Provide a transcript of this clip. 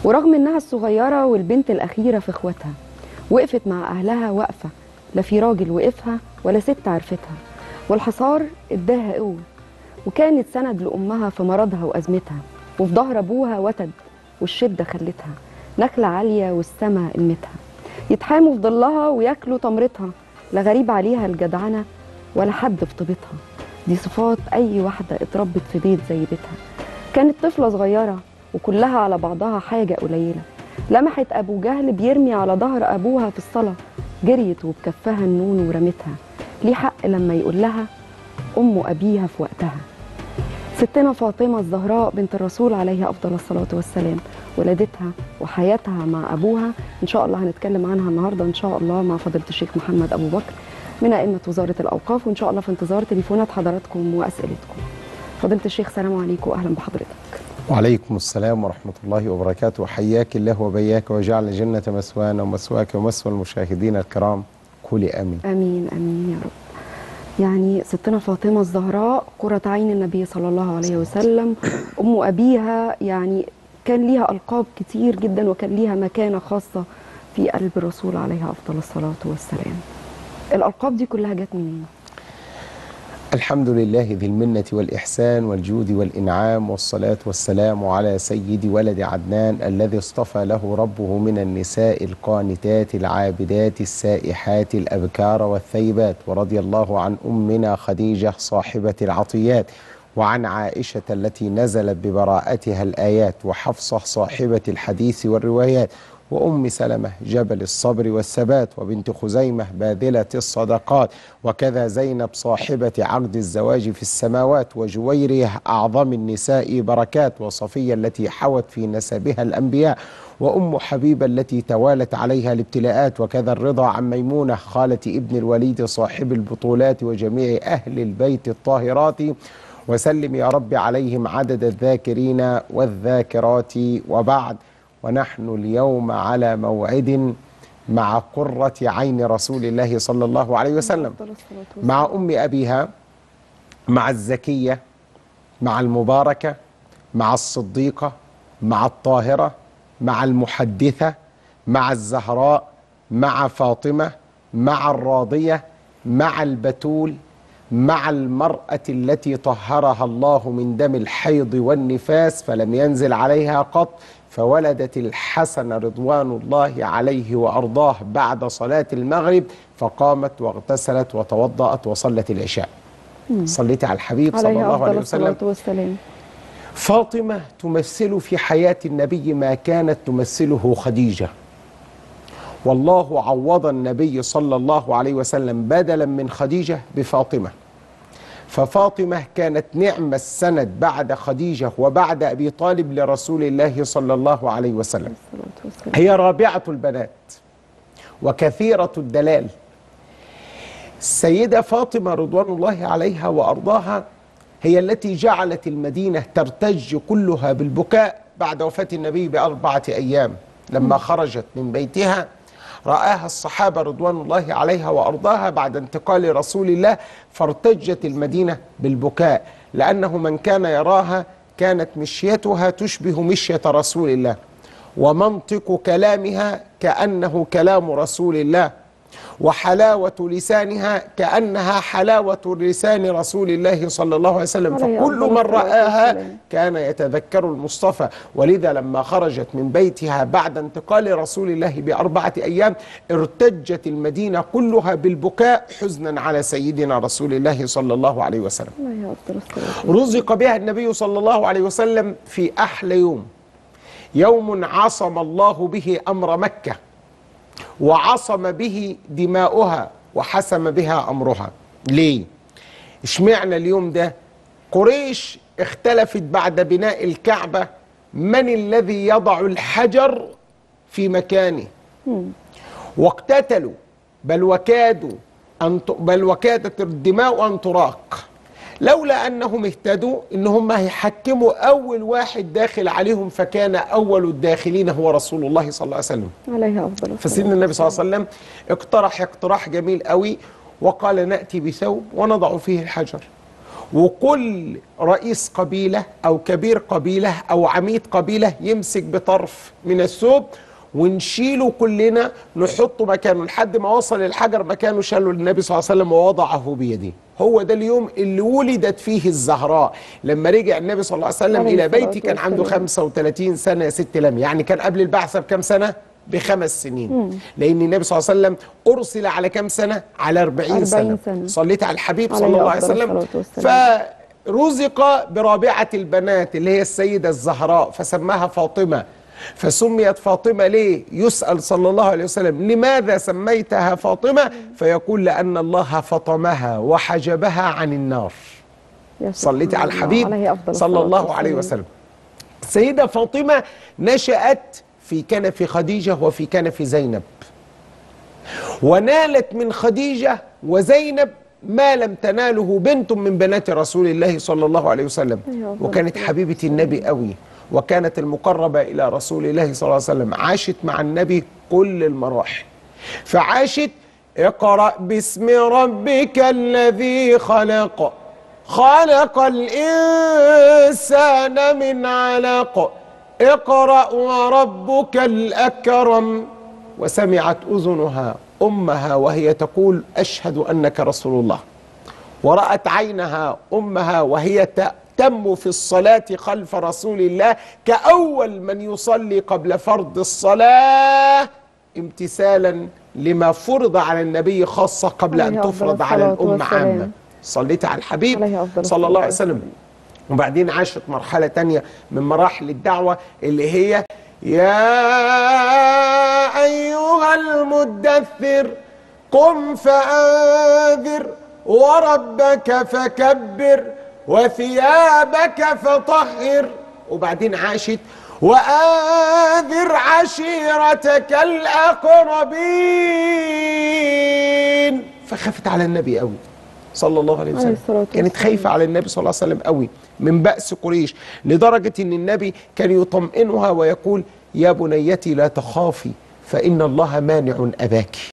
ورغم انها الصغيره والبنت الاخيره في اخواتها وقفت مع اهلها وقفه لا في راجل وقفها ولا ست عرفتها والحصار اداها قوه وكانت سند لامها في مرضها وازمتها وفي ظهر ابوها وتد والشده خلتها نخله عاليه والسما قمتها يتحاموا في ظلها وياكلوا تمرتها لا غريب عليها الجدعنه ولا حد في طيبتها دي صفات اي واحده اتربت في بيت زي بيتها كانت طفله صغيره وكلها على بعضها حاجه قليله لمحت ابو جهل بيرمي على ظهر ابوها في الصلاه جريت وبكفها النون ورمتها ليه حق لما يقول لها ام ابيها في وقتها ستنا فاطمه الزهراء بنت الرسول عليه افضل الصلاه والسلام ولادتها وحياتها مع ابوها ان شاء الله هنتكلم عنها النهارده ان شاء الله مع فضيله الشيخ محمد ابو بكر من ائمه وزاره الاوقاف وان شاء الله في انتظار تليفونات حضراتكم واسئلتكم فضيله الشيخ سلام عليكم واهلا بحضرتك وعليكم السلام ورحمة الله وبركاته حياك الله وبياك وجعل الجنة مسوانا ومسواك ومسوى المشاهدين الكرام قولي آمين امين امين يا رب يعني ستنا فاطمه الزهراء قرة عين النبي صلى الله عليه وسلم ام ابيها يعني كان ليها القاب كتير جدا وكان ليها مكانه خاصه في قلب الرسول عليه افضل الصلاه والسلام الالقاب دي كلها جت منين الحمد لله ذي المنة والإحسان والجود والإنعام والصلاة والسلام على سيد ولد عدنان الذي اصطفى له ربه من النساء القانتات العابدات السائحات الأبكار والثيبات ورضي الله عن أمنا خديجة صاحبة العطيات وعن عائشة التي نزلت ببراءتها الآيات وحفصة صاحبة الحديث والروايات وأم سلمة جبل الصبر والثبات وبنت خزيمة باذلة الصدقات وكذا زينب صاحبة عقد الزواج في السماوات وجويرية أعظم النساء بركات وصفية التي حوت في نسبها الأنبياء وأم حبيبة التي توالت عليها الابتلاءات وكذا الرضا عن ميمونة خالة ابن الوليد صاحب البطولات وجميع أهل البيت الطاهرات وسلم يا رب عليهم عدد الذاكرين والذاكرات وبعد ونحن اليوم على موعد مع قرة عين رسول الله صلى الله عليه وسلم أفضل الصلاة والسلام. مع أم أبيها مع الزكية مع المباركة مع الصديقة مع الطاهرة مع المحدثة مع الزهراء مع فاطمة مع الراضية مع البتول مع المرأة التي طهرها الله من دم الحيض والنفاس فلم ينزل عليها قط فولدت الحسن رضوان الله عليه وأرضاه بعد صلاة المغرب فقامت واغتسلت وتوضأت وصلت العشاء صليت على الحبيب صلى عليه الله افضل عليه وسلم الصلاه والسلام فاطمة تمثل في حياة النبي ما كانت تمثله خديجة والله عوض النبي صلى الله عليه وسلم بدلا من خديجة بفاطمة ففاطمة كانت نعم السند بعد خديجة وبعد أبي طالب لرسول الله صلى الله عليه وسلم الصلاه والسلام هي رابعة البنات وكثيرة الدلال السيدة فاطمة رضوان الله عليها وأرضاها هي التي جعلت المدينة ترتج كلها بالبكاء بعد وفاة النبي بأربعة أيام لما خرجت من بيتها رآها الصحابة رضوان الله عليها وأرضاها بعد انتقال رسول الله فارتجت المدينة بالبكاء لأنه من كان يراها كانت مشيتها تشبه مشية رسول الله ومنطق كلامها كأنه كلام رسول الله وحلاوة لسانها كأنها حلاوة لسان رسول الله صلى الله عليه وسلم عليه فكل أفضل من الصلاة رآها والسلام. كان يتذكر المصطفى ولذا لما خرجت من بيتها بعد انتقال رسول الله بأربعة أيام ارتجت المدينة كلها بالبكاء حزنا على سيدنا رسول الله صلى الله عليه وسلم عليه افضل الصلاه والسلام. رزق بها النبي صلى الله عليه وسلم في أحلى يوم يوم عصم الله به أمر مكة وعصم به دماؤها وحسم بها أمرها ليه؟ اشمعنى اليوم ده؟ قريش اختلفت بعد بناء الكعبة من الذي يضع الحجر في مكانه واقتتلوا بل وكادوا أن ت... بل وكادت الدماء أن تراق لولا أنهم اهتدوا إن هم هيحكموا أول واحد داخل عليهم فكان أول الداخلين هو رسول الله صلى الله عليه وسلم عليه افضل الصلاه فسيدنا النبي صلى الله عليه وسلم اقترح اقتراح جميل قوي وقال نأتي بثوب ونضع فيه الحجر وكل رئيس قبيلة أو كبير قبيلة أو عميد قبيلة يمسك بطرف من الثوب ونشيله كلنا نحطه مكانه لحد ما وصل الحجر مكانه شاله النبي صلى الله عليه وسلم ووضعه بيده هو ده اليوم اللي ولدت فيه الزهراء لما رجع النبي صلى الله عليه وسلم عليه إلى الصلاة بيته كان عنده والسلام. 35 سنة يا ست لم يعني كان قبل البعثة بكم سنة بخمس سنين لأن النبي صلى الله عليه وسلم أرسل على كم سنة على 40, 40 سنة. سنة. صليت على الحبيب صلى عليه الله عليه أفضل وسلم الصلاة والسلام. فرزق برابعة البنات اللي هي السيدة الزهراء فسماها فاطمة فسميت فاطمة ليه؟ يسأل صلى الله عليه وسلم لماذا سميتها فاطمة؟ فيقول لأن الله فطمها وحجبها عن النار يا صليت سبحان على الله. الحبيب عليه أفضل صلى الصلاة الله عليه والسلام. وسلم السيدة فاطمة نشأت في كنف خديجة وفي كنف زينب ونالت من خديجة وزينب ما لم تناله بنت من بنات رسول الله صلى الله عليه وسلم أيوة، وكانت والسلام. حبيبة النبي قوي وكانت المقربة إلى رسول الله صلى الله عليه وسلم عاشت مع النبي كل المراحل فعاشت اقرأ باسم ربك الذي خلق خلق الإنسان من علق اقرأ وربك الأكرم وسمعت أذنها أمها وهي تقول أشهد أنك رسول الله ورأت عينها أمها وهي تأتم في الصلاة خلف رسول الله كأول من يصلي قبل فرض الصلاة امتثالا لما فرض على النبي خاصة قبل أن عليه أفضل تفرض على الصلاة الأمة والسلام. عامة صليت على الحبيب عليه أفضل صلى الله عليه الصلاة وسلم وبعدين عاشت مرحلة تانية من مراحل الدعوة اللي هي يا أيها المدثر قم فأنذر وربك فكبر وثيابك فطهر وبعدين عاشت وأنذر عشيرتك الأقربين فخافت على النبي قوي صلى الله عليه عليه وسلم الصلاة كانت والسلام. خايفة على النبي صلى الله عليه وسلم قوي من بأس قريش لدرجة ان النبي كان يطمئنها ويقول يا بنيتي لا تخافي فإن الله مانع أباك